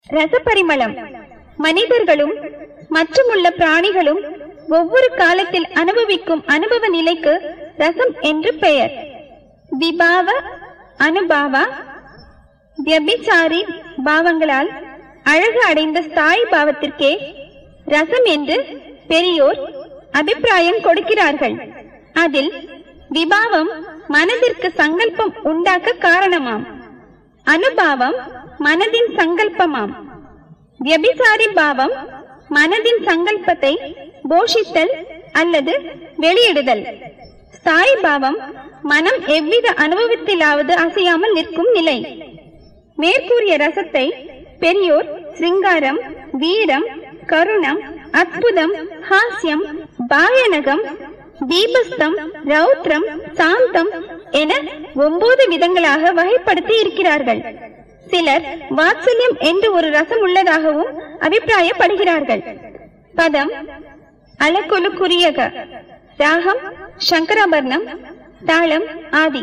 ரசபரிமளம் மனிதர்களும் மற்றுமுள்ள பிராணிகளும் ஒவ்வொரு காலத்தில் அனுபவிக்கும் அனுபவ நிலைக்கு ரசம் என்று பெயர் விபாவ அனுபாவா வியபிசாரி பாவங்களால் அழகு அடைந்த ஸ்தாயி பாவத்திற்கே ரசம் என்று பெரியோர் அபிப்பிராயம் கொடுக்கிறார்கள் அதில் விபாவம் மனதிற்கு சங்கல்பம் உண்டாக்க காரணமாம் அனுபாவம் மனதின் சங்கல்பமாம் வியபிசாரி பாவம் மனதின் சங்கல்பத்தை போஷித்தல் அல்லது வெளியிடுதல் ஸ்தாயி பாவம் மனம் எவ்வித அனுபவத்திலாவது அசையாமல் நிற்கும் நிலை மேற்கூறிய ரசத்தை பெரியோர் சிருங்காரம் வீரம் கருணம் அற்புதம் ஹாஸ்யம் பாயனகம் தீபஸ்தம் ரௌத்ரம் சாந்தம் என ஒன்பது விதங்களாக வகைப்படுத்தி இருக்கிறார்கள் சிலர் வாத்சல்யம் என்று ஒரு ரசம் உள்ளதாகவும் அபிப்பிராயப்படுகிறார்கள் பதம் அலக்குலுக்குரியக ராகம் சங்கராபரணம் தாளம் ஆதி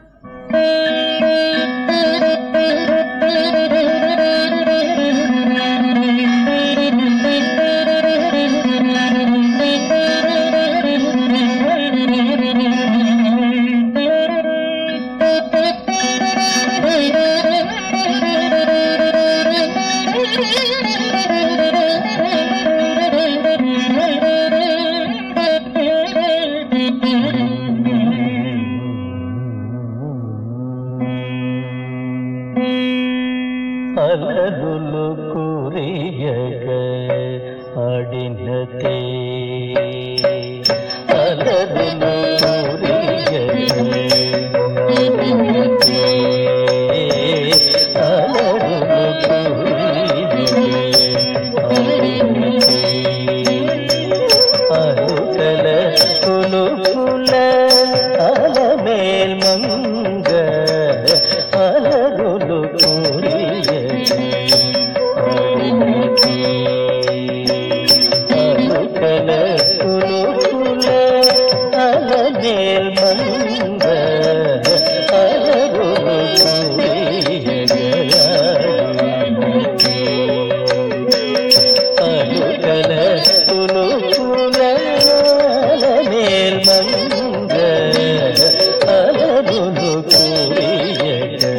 అలరులు కురియగ ఆడినతే అలరులు కురియగ ఆడినతే అలరులు కురియగ ఆడినతే அருகல குலுகுல அலமேல் மங்க அலருளு கூறிய அருகல குலுகுல அலமேல் மங்க அலருளு கூறிய அலுகல துலுகுல மேல் மங்க அலருலு கூறிய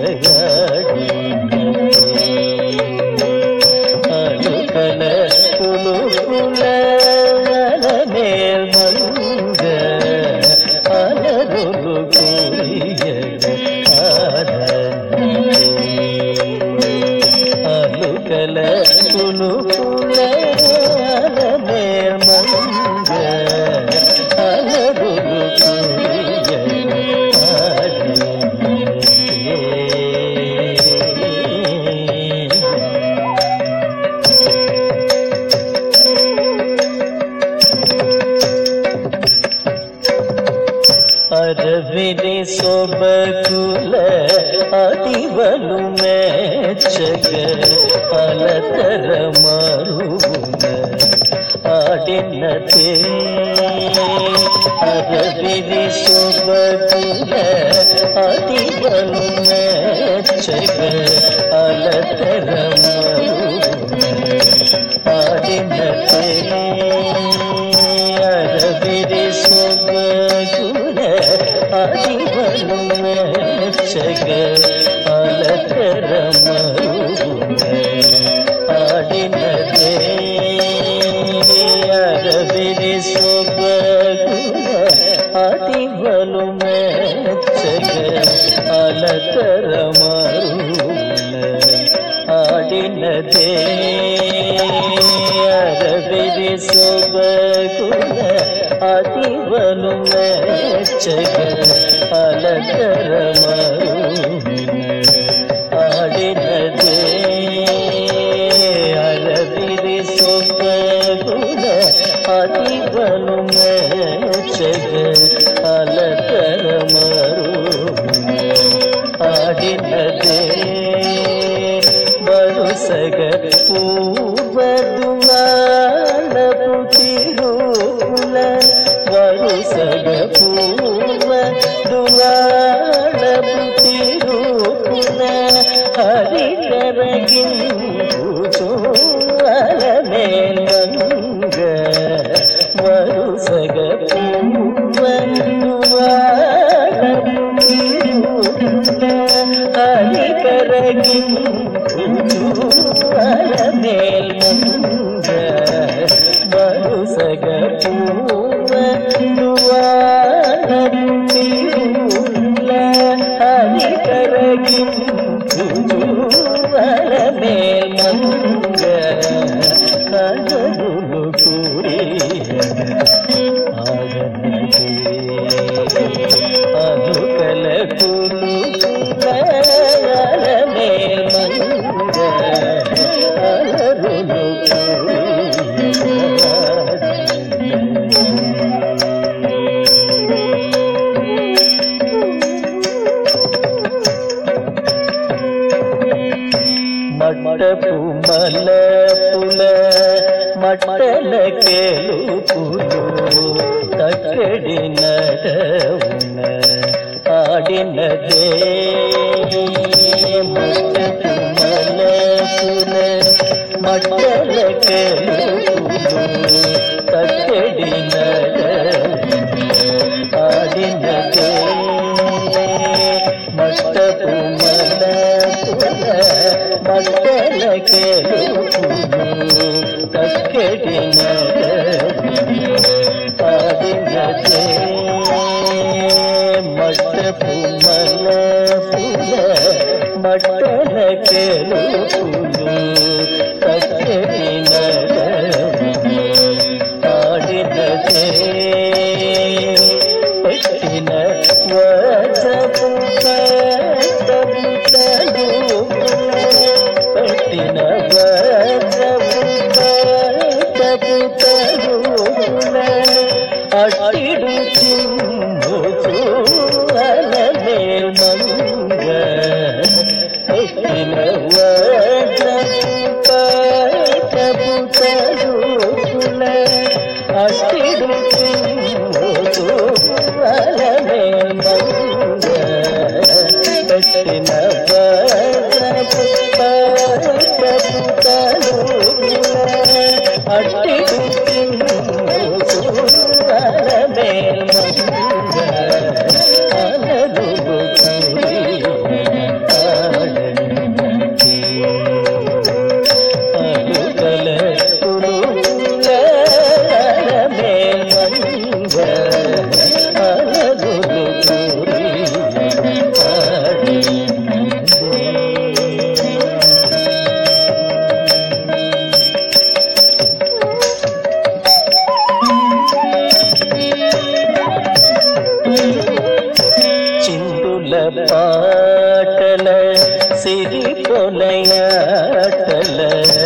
அலுகல துலுகுல மேல் மங்க அலருலு கூறிய அலுகல துலுகுல மேல் மங்க அலருலு கூறிய ಅರವಿನಿ ಸೊಬಕುಲ ಅದಿವಲು ಮೆಚ್ಚಗ ಅಲತರ ಮರುಗುನ ಆಡಿನತೆ ಅರವಿನಿ ಸೊಬಕುಲ ಅದಿವಲು ಮೆಚ್ಚಗ ಅಲತರ ಮರುಗುನ ಆಡಿನತೆ ಅರವಿರಿ ಸೊಬಗುನ ಅದಿವನು ಮೆಚ್ಚಗ ಅಲತರ ಮರುಗುನ ಆಡಿನದೆ ಅರವಿರಿ ಸೊಬಗುನ ಅದಿವನು ಮೆಚ್ಚಗ ಅಲತರ ಮರುಗುನ ಆಡಿನದೆ ಅರವಿರಿ ಸೊಬಗುನ ಅದಿವನು ಮೆಚ್ಚಗ ಅಲತರ ಮರುಗುನ ಆಡಿನದೆ ಅರವಿರಿ ಸೊಬಗುನ ಅದಿವನು ಮೆಚ್ಚಗ ಅಲತರ ಮರುಗುನ ಆಡಿನದೆ ಬರುಸಗ ಪೂರ್ವದುವಾಳಪು ತಿರುಕುಲ ವರುಸಗ ಪೂರ್ವ ದುವಾಳಪು ತಿರುಕುಲ ಹರಿಕರಗಿಂದು மேல் முங்க வருசக பூவ திருவுள்ள ஹரிகரகின் மேல் மங்க கதருளு கூறிய அதுகல குரு மேல் மங்க அருளு மட்ட புமல புல மட்டல கேளு புலு தக்கடி நடவுன ஆடினதே மட்ட புமல புல மட்டல கேளு புலு தக்கடி நடவுன ஆடினதே மட்ட புமல புல மட்டல கேளு புலு தக்கடி ஆடினதே மட்ட புமல புல மட்டல கேளு புலு தக்கடி ஆடினதே పెట్టిన వజపుత పెట్టిన వజపుత అట్టిడు చిన్ను చూల మేల్ మంగ పెట్టిన వజపుత అట్టిడు చిన్ను చూల మేల్ మంగ పెట్టిన వజపుత అట్టిడు చిన్ను చూల మేల్ మంగ అనరుగు అలుగల కులుగల మేల్ మంగ అనరుగు చిందుల పాటల సిరి పొలయాటల